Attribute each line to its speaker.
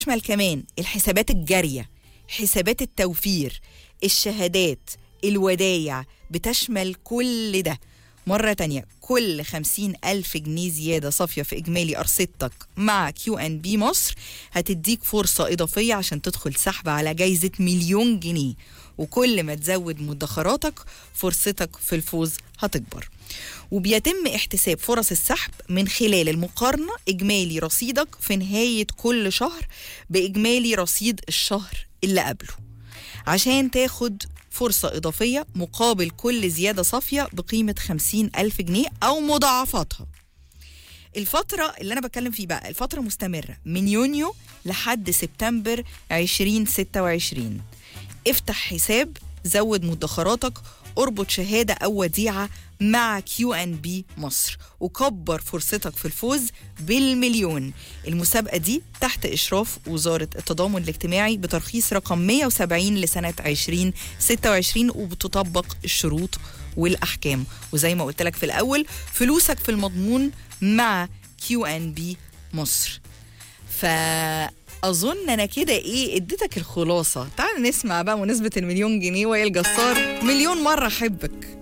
Speaker 1: تشمل كمان الحسابات الجارية حسابات التوفير الشهادات الودايع بتشمل كل ده مرة تانية كل خمسين ألف جنيه زيادة صافية في إجمالي أرصدتك مع كيو أن بي مصر هتديك فرصة إضافية عشان تدخل سحب على جايزة مليون جنيه وكل ما تزود مدخراتك فرصتك في الفوز هتكبر وبيتم احتساب فرص السحب من خلال المقارنة إجمالي رصيدك في نهاية كل شهر بإجمالي رصيد الشهر اللي قبله عشان تاخد فرصة إضافية مقابل كل زيادة صافية بقيمة 50 ألف جنيه أو مضاعفاتها الفترة اللي أنا بتكلم فيه بقى الفترة مستمرة من يونيو لحد سبتمبر 2026 افتح حساب زود مدخراتك اربط شهادة أو وديعة مع كيو ان بي مصر وكبر فرصتك في الفوز بالمليون المسابقة دي تحت إشراف وزارة التضامن الاجتماعي بترخيص رقم 170 لسنة 2026 وبتطبق الشروط والأحكام وزي ما قلت لك في الأول فلوسك في المضمون مع كيو ان بي مصر فأظن أنا كده إيه اديتك الخلاصة تعال نسمع بقى مناسبة المليون جنيه وائل جسار مليون مرة أحبك